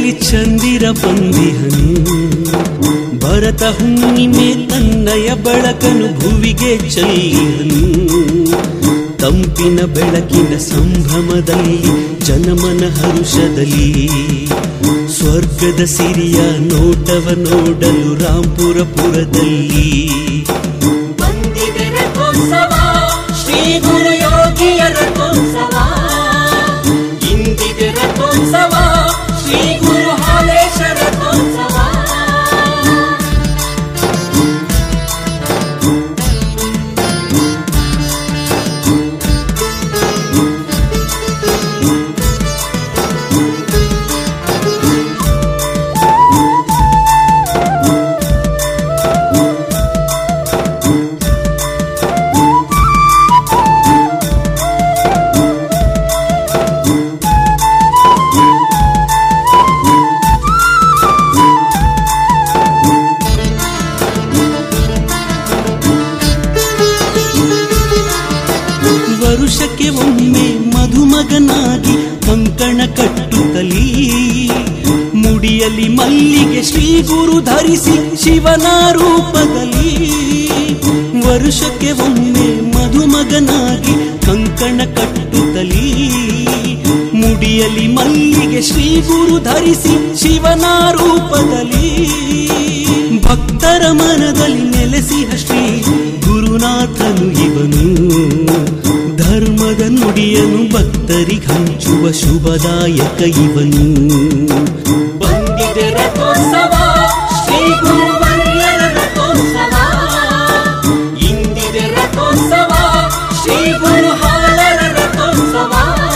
ಮನೆಯಲ್ಲಿ ಚಂದಿರ ಬಂದಿಹನು ಭರತ ಹುಣ್ಣಿಮೆ ತನ್ನಯ ಬೆಳಕನು ಭುವಿಗೆ ಚೆಲ್ಲಿಹನು ತಂಪಿನ ಬೆಳಕಿನ ಸಂಭ್ರಮದಲ್ಲಿ ಜನಮನ ಹರುಷದಲ್ಲಿ ಸ್ವರ್ಗದ ಸಿರಿಯ ನೋಟವ ನೋಡಲು ರಾಂಪುರಪುರದಲ್ಲಿ ಬಂದಿದೆ ರಥೋತ್ಸವ ಶ್ರೀ ಗುರು ಯೋಗಿಯ ರಥೋತ್ಸವ ಇಂದಿದೆ ರಥೋತ್ಸವ ಶ್ರೀ ಗುರು ಹಾಲೇಶ ರಥೋತ್ಸವ ವರುಷಕ್ಕೆ ಒಮ್ಮೆ ಮಧುಮಗನಾಗಿ ಕಂಕಣ ಕಟ್ಟುತ್ತಲೀ ಮುಡಿಯಲ್ಲಿ ಮಲ್ಲಿಗೆ ಶ್ರೀ ಗುರು ಧರಿಸಿ ಶಿವನ ರೂಪದಲ್ಲಿ ವರುಷಕ್ಕೆ ಒಮ್ಮೆ ಮಧುಮಗನಾಗಿ ಕಂಕಣ ಕಟ್ಟುತ್ತಲೀ ಮುಡಿಯಲ್ಲಿ ಮಲ್ಲಿಗೆ ಶ್ರೀ ಗುರು ಧರಿಸಿ ಶಿವನ ರೂಪದಲ್ಲಿ ಭಕ್ತರ ಮನದಲ್ಲಿ ನೆಲೆಸಿಹ ಶ್ರೀ ಗುರುನಾಥನು ಇವನು ಧರ್ಮದ ನುಡಿಯನು ಭಕ್ತರಿಗೆ ಹಂಚುವ ಶುಭದಾಯಕ ಇವನು ಬಂದಿದೆ ರಥೋತ್ಸವ ಶ್ರೀ ಗುರುವರ್ಯರ ರಥೋತ್ಸವ ಇಂದಿದೆ ರಥೋತ್ಸವ ಶ್ರೀ ಗುರು ಹಾಲರ ರಥೋತ್ಸವ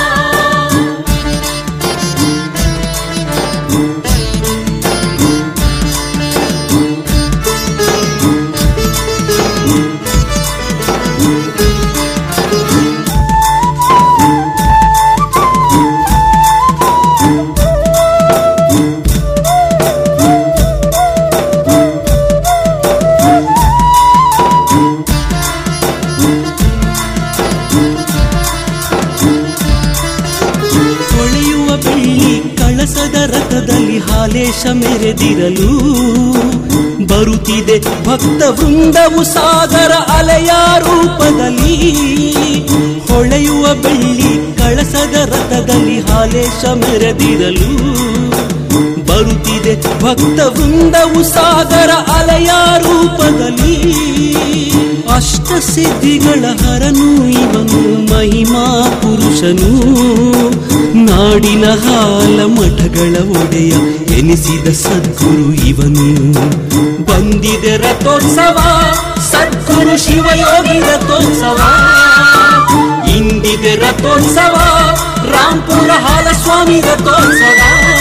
ಹೊಳೆಯುವ ಬೆಳ್ಳಿ ಕಳಸದ ರಥದಲ್ಲಿ ಹಾಲೇಶ ಮೆರೆದಿರಲು ಬರುತ್ತಿದೆ ಭಕ್ತ ವೃಂದವು ಸಾಗರ ಅಲೆಯ ರೂಪದಲ್ಲಿ ಹೊಳೆಯುವ ಬೆಳ್ಳಿ ಕಳಸದ ರಥದಲ್ಲಿ ಹಾಲೇಶ ಮೆರೆದಿರಲು ಬರುತ್ತಿದೆ ಭಕ್ತ ವೃಂದವು ಸಾಗರ ಅಲೆಯ ರೂಪದಲ್ಲಿ ಅಷ್ಟ ಸಿದ್ಧಿಗಳ ಹರನು ಇವನು ಮಹಿಮಾ ಪುರುಷನು ನಾಡಿನ ಹಾಲ ಮಠಗಳ ಒಡೆಯ ಎನಿಸಿದ ಸದ್ಗುರು ಇವನು ಬಂದಿದೆ ರಥೋತ್ಸವ ಸದ್ಗುರು ಶಿವಯೋಗಿ ರಥೋತ್ಸವ ಇಂದಿದೆ ರಥೋತ್ಸವ ರಾಂಪುರ ಹಾಲಸ್ವಾಮಿ ರಥೋತ್ಸವ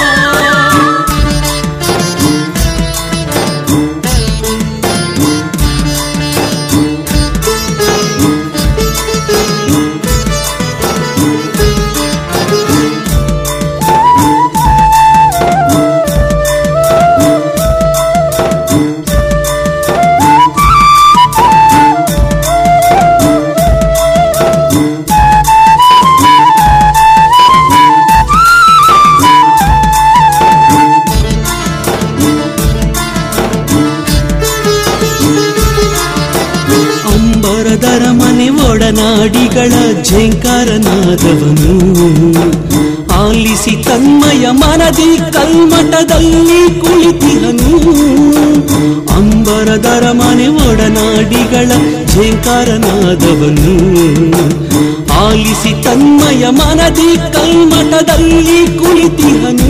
ಅಂಬರದರ ಮನೆ ಒಡನಾಡಿಗಳ ಝೇಂಕಾರನಾದವನು ಆಲಿಸಿ ತನ್ಮಯ ಮನದಿ ಕಲ್ಮಠದಲ್ಲಿ ಕುಳಿತಿಹನು ಅಂಬರದರ ಮನೆ ಒಡನಾಡಿಗಳ ಝೇಂಕಾರನಾದವನು ಆಲಿಸಿ ತನ್ಮಯ ಮನದಿ ಕಲ್ಮಠದಲ್ಲಿ ಕುಳಿತಿಹನು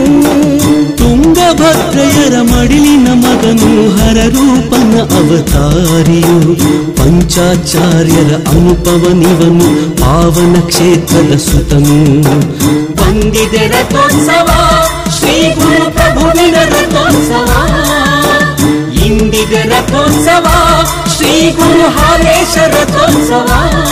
ತುಂಗಭದ್ರೆಯರ ಮಡಿಲಿನ ಮಗನು ಹರರೂಪನ ಅವತಾರಿಯು ಪಂಚಾಚಾರ್ಯರ ಅನುಪವನಿವನು ಪಾವನ ಕ್ಷೇತ್ರದ ಸುತನು ಬಂದಿದೆ ರಥೋತ್ಸವ ಶ್ರೀ ಗುರು ಪ್ರಭುವಿನ ರಥೋತ್ಸವ ಇಂದಿದೆ ರಥೋತ್ಸವ ಶ್ರೀ ಗುರು ಹಾಲೇಶ ರಥೋತ್ಸವ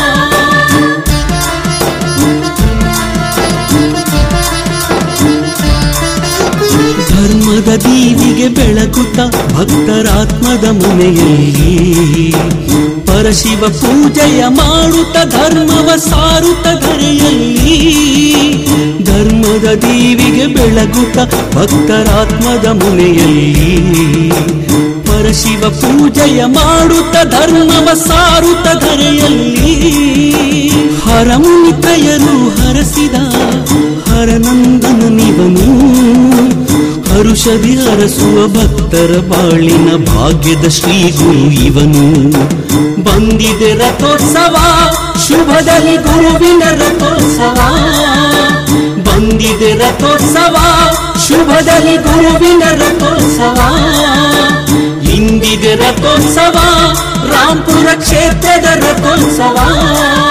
ಧರ್ಮದ ದೀವಿಗೆ ಬೆಳಗುತ್ತ ಭಕ್ತರಾತ್ಮದ ಮನೆಯಲ್ಲಿ ಪರಶಿವ ಪೂಜೆಯ ಮಾಡುತ್ತ ಧರ್ಮವ ಸಾರುತ್ತ ಧರೆಯಲ್ಲಿ ಧರ್ಮದ ದೀವಿಗೆ ಬೆಳಗುತ್ತ ಭಕ್ತರಾತ್ಮದ ಮುನೆಯಲ್ಲಿ ಪರಶಿವ ಪೂಜೆಯ ಮಾಡುತ್ತ ಧರ್ಮವ ಸಾರುತ್ತ ಧರೆಯಲ್ಲಿ ಹರಮುನಿತ್ರಯರು ಹರಸಿದ ಹರನಂದನ ನಿವನು ಹರುಷದಿ ಹರಸುವ ಭಕ್ತರ ಬಾಳಿನ ಭಾಗ್ಯದ ಶ್ರೀ ಗುರು ಇವನು ಬಂದಿದೆ ರಥೋತ್ಸವ ಶುಭದಲ್ಲಿ ಗುರುವಿನ ರಥೋತ್ಸವ ಬಂದಿದೆ ರಥೋತ್ಸವ ಶುಭದಲ್ಲಿ ಗುರುವಿನ ರಥೋತ್ಸವ ಇಂದಿದೆ ರಥೋತ್ಸವ ರಾಂಪುರ ಕ್ಷೇತ್ರದ ರಥೋತ್ಸವ